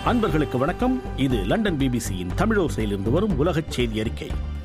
அன்பர்களுக்கு வணக்கம் இது லண்டன் பிபிசியின் தமிழோசையிலிருந்து வரும் உலகச் செய்தி அறிக்கை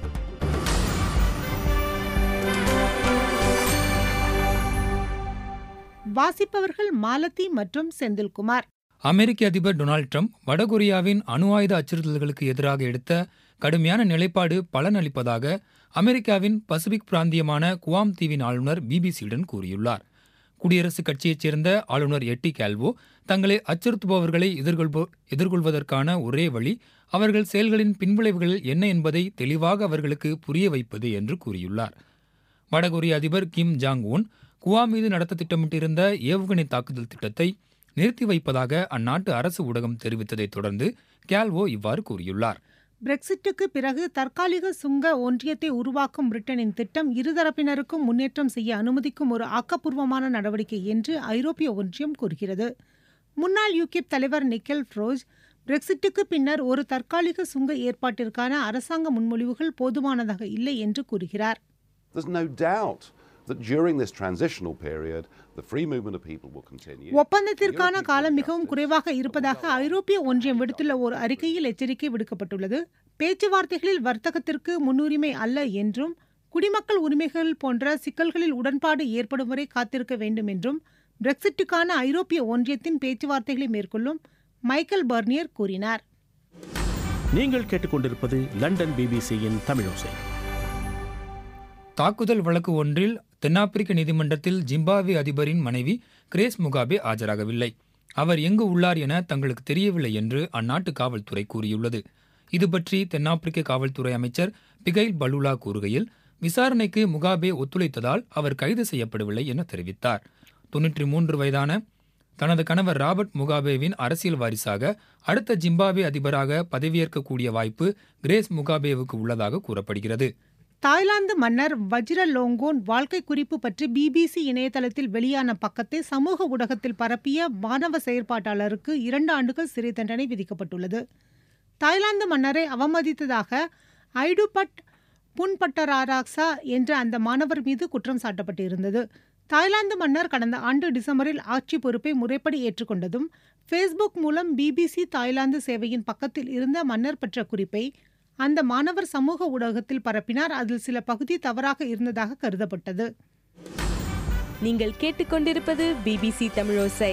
வாசிப்பவர்கள் மாலதி மற்றும் செந்தில்குமார் அமெரிக்க அதிபர் டொனால்ட் ட்ரம்ப் வடகொரியாவின் அணு ஆயுத அச்சுறுத்தல்களுக்கு எதிராக எடுத்த கடுமையான நிலைப்பாடு பலனளிப்பதாக அமெரிக்காவின் பசிபிக் பிராந்தியமான குவாம் தீவின் ஆளுநர் பிபிசியுடன் கூறியுள்ளார் குடியரசுக் கட்சியைச் சேர்ந்த ஆளுநர் எட்டி கேல்வோ தங்களை அச்சுறுத்துபவர்களை எதிர்கொள்போ எதிர்கொள்வதற்கான ஒரே வழி அவர்கள் செயல்களின் பின்விளைவுகள் என்ன என்பதை தெளிவாக அவர்களுக்கு புரிய வைப்பது என்று கூறியுள்ளார் வடகொரிய அதிபர் கிம் ஜாங் உன் குவாம் மீது நடத்த திட்டமிட்டிருந்த ஏவுகணை தாக்குதல் திட்டத்தை நிறுத்தி வைப்பதாக அந்நாட்டு அரசு ஊடகம் தெரிவித்ததைத் தொடர்ந்து கேல்வோ இவ்வாறு கூறியுள்ளார் பிரெக்சிட்டுக்கு பிறகு தற்காலிக சுங்க ஒன்றியத்தை உருவாக்கும் பிரிட்டனின் திட்டம் இருதரப்பினருக்கும் முன்னேற்றம் செய்ய அனுமதிக்கும் ஒரு ஆக்கப்பூர்வமான நடவடிக்கை என்று ஐரோப்பிய ஒன்றியம் கூறுகிறது முன்னாள் யூகிப் தலைவர் நிக்கல் ஃப்ரோஜ் பிரெக்சிட்டுக்கு பின்னர் ஒரு தற்காலிக சுங்க ஏற்பாட்டிற்கான அரசாங்க முன்மொழிவுகள் போதுமானதாக இல்லை என்று கூறுகிறார் There's no doubt that during this transitional period, the free movement of people will continue. ஒப்பந்தத்திற்கான காலம் மிகவும் குறைவாக இருப்பதாக ஐரோப்பிய ஒன்றியம் விடுத்துள்ள ஒரு அறிக்கையில் எச்சரிக்கை விடுக்கப்பட்டுள்ளது பேச்சுவார்த்தைகளில் வர்த்தகத்திற்கு முன்னுரிமை அல்ல என்றும் குடிமக்கள் உரிமைகள் போன்ற சிக்கல்களில் உடன்பாடு ஏற்படும் வரை காத்திருக்க வேண்டும் என்றும் பிரெக்சிட்டுக்கான ஐரோப்பிய ஒன்றியத்தின் பேச்சுவார்த்தைகளை மேற்கொள்ளும் மைக்கேல் பர்னியர் கூறினார் நீங்கள் கேட்டுக்கொண்டிருப்பது லண்டன் பிபிசியின் தமிழோசை தாக்குதல் வழக்கு ஒன்றில் தென்னாப்பிரிக்க நீதிமன்றத்தில் ஜிம்பாப்வே அதிபரின் மனைவி கிரேஸ் முகாபே ஆஜராகவில்லை அவர் எங்கு உள்ளார் என தங்களுக்கு தெரியவில்லை என்று அந்நாட்டு காவல்துறை கூறியுள்ளது இது பற்றி தென்னாப்பிரிக்க காவல்துறை அமைச்சர் பிகைல் பலுலா கூறுகையில் விசாரணைக்கு முகாபே ஒத்துழைத்ததால் அவர் கைது செய்யப்படவில்லை என தெரிவித்தார் தொன்னூற்றி மூன்று வயதான தனது கணவர் ராபர்ட் முகாபேவின் அரசியல் வாரிசாக அடுத்த ஜிம்பாப்வே அதிபராக பதவியேற்கக்கூடிய வாய்ப்பு கிரேஸ் முகாபேவுக்கு உள்ளதாக கூறப்படுகிறது தாய்லாந்து மன்னர் வஜ்ர லோங்கோன் வாழ்க்கை குறிப்பு பற்றி பிபிசி இணையதளத்தில் வெளியான பக்கத்தை சமூக ஊடகத்தில் பரப்பிய மாணவ செயற்பாட்டாளருக்கு இரண்டு ஆண்டுகள் சிறை தண்டனை விதிக்கப்பட்டுள்ளது தாய்லாந்து மன்னரை அவமதித்ததாக ஐடுபட் புன்பட்டராராக்சா என்ற அந்த மாணவர் மீது குற்றம் சாட்டப்பட்டிருந்தது தாய்லாந்து மன்னர் கடந்த ஆண்டு டிசம்பரில் ஆட்சி பொறுப்பை முறைப்படி ஏற்றுக்கொண்டதும் ஃபேஸ்புக் மூலம் பிபிசி தாய்லாந்து சேவையின் பக்கத்தில் இருந்த மன்னர் பெற்ற குறிப்பை அந்த மாணவர் சமூக ஊடகத்தில் பரப்பினார் அதில் சில பகுதி தவறாக இருந்ததாக கருதப்பட்டது நீங்கள் கேட்டுக்கொண்டிருப்பது பிபிசி தமிழோசை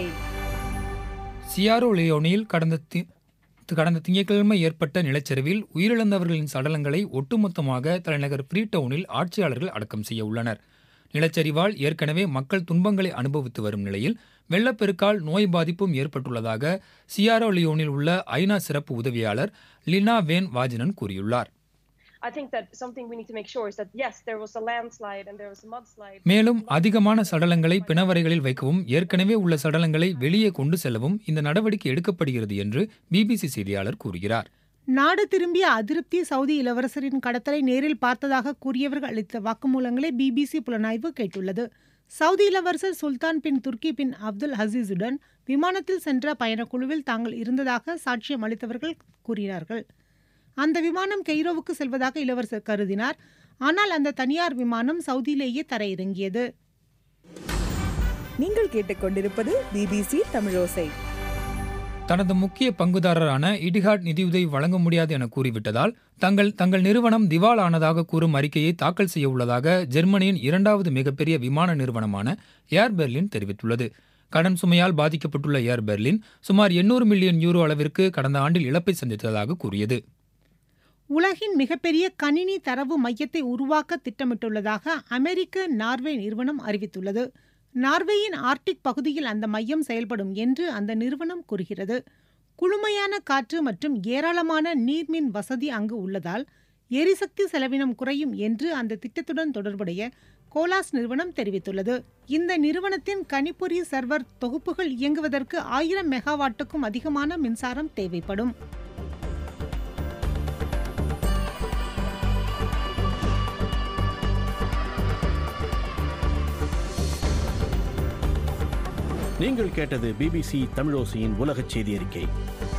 சியாரோ லியோனில் கடந்த தி- கடந்த திங்கட்கிழமை ஏற்பட்ட நிலச்சரிவில் உயிரிழந்தவர்களின் சடலங்களை ஒட்டுமொத்தமாக தலைநகர் ஃப்ரீடவுனில் ஆட்சியாளர்கள் அடக்கம் செய்ய உள்ளனர் நிலச்சரிவால் ஏற்கனவே மக்கள் துன்பங்களை அனுபவித்து வரும் நிலையில் வெள்ளப்பெருக்கால் நோய் பாதிப்பும் ஏற்பட்டுள்ளதாக சியாரோ லியோனில் உள்ள ஐநா சிறப்பு உதவியாளர் லினா வேன் வாஜினன் கூறியுள்ளார் I think that something we need to make sure is that yes, there was a landslide and there was a mudslide. மேலும் அதிகமான சடலங்களை பிணவரைகளில் வைக்கவும் ஏற்கனவே உள்ள சடலங்களை வெளியே கொண்டு செல்லவும் இந்த நடவடிக்கை எடுக்கப்படுகிறது என்று பிபிசி செய்தியாளர் கூறுகிறார் நாடு திரும்பிய அதிருப்தி சவுதி இளவரசரின் கடத்தலை நேரில் பார்த்ததாக கூறியவர்கள் அளித்த வாக்குமூலங்களை பிபிசி புலனாய்வு கேட்டுள்ளது சவுதி இளவரசர் சுல்தான் பின் துர்க்கி பின் அப்துல் ஹசீஸுடன் விமானத்தில் சென்ற பயணக்குழுவில் தாங்கள் இருந்ததாக சாட்சியம் அளித்தவர்கள் கூறினார்கள் அந்த விமானம் கெய்ரோவுக்கு செல்வதாக இளவரசர் கருதினார் ஆனால் அந்த தனியார் விமானம் சவுதியிலேயே தரையிறங்கியது நீங்கள் கேட்டுக்கொண்டிருப்பது பிபிசி தமிழோசை தனது முக்கிய பங்குதாரரான இடிஹாட் நிதியுதவி வழங்க முடியாது என கூறிவிட்டதால் தங்கள் தங்கள் நிறுவனம் திவால் ஆனதாக கூறும் அறிக்கையை தாக்கல் செய்ய உள்ளதாக ஜெர்மனியின் இரண்டாவது மிகப்பெரிய விமான நிறுவனமான ஏர் பெர்லின் தெரிவித்துள்ளது கடன் சுமையால் பாதிக்கப்பட்டுள்ள ஏர் பெர்லின் சுமார் 800 மில்லியன் யூரோ அளவிற்கு கடந்த ஆண்டில் இழப்பை சந்தித்ததாக கூறியது உலகின் மிகப்பெரிய கணினி தரவு மையத்தை உருவாக்க திட்டமிட்டுள்ளதாக அமெரிக்க நார்வே நிறுவனம் அறிவித்துள்ளது நார்வேயின் ஆர்டிக் பகுதியில் அந்த மையம் செயல்படும் என்று அந்த நிறுவனம் கூறுகிறது குளுமையான காற்று மற்றும் ஏராளமான நீர்மின் வசதி அங்கு உள்ளதால் எரிசக்தி செலவினம் குறையும் என்று அந்த திட்டத்துடன் தொடர்புடைய கோலாஸ் நிறுவனம் தெரிவித்துள்ளது இந்த நிறுவனத்தின் கணிப்பொறி சர்வர் தொகுப்புகள் இயங்குவதற்கு ஆயிரம் மெகாவாட்டுக்கும் அதிகமான மின்சாரம் தேவைப்படும் நீங்கள் கேட்டது பிபிசி தமிழோசையின் உலகச் செய்தி அறிக்கை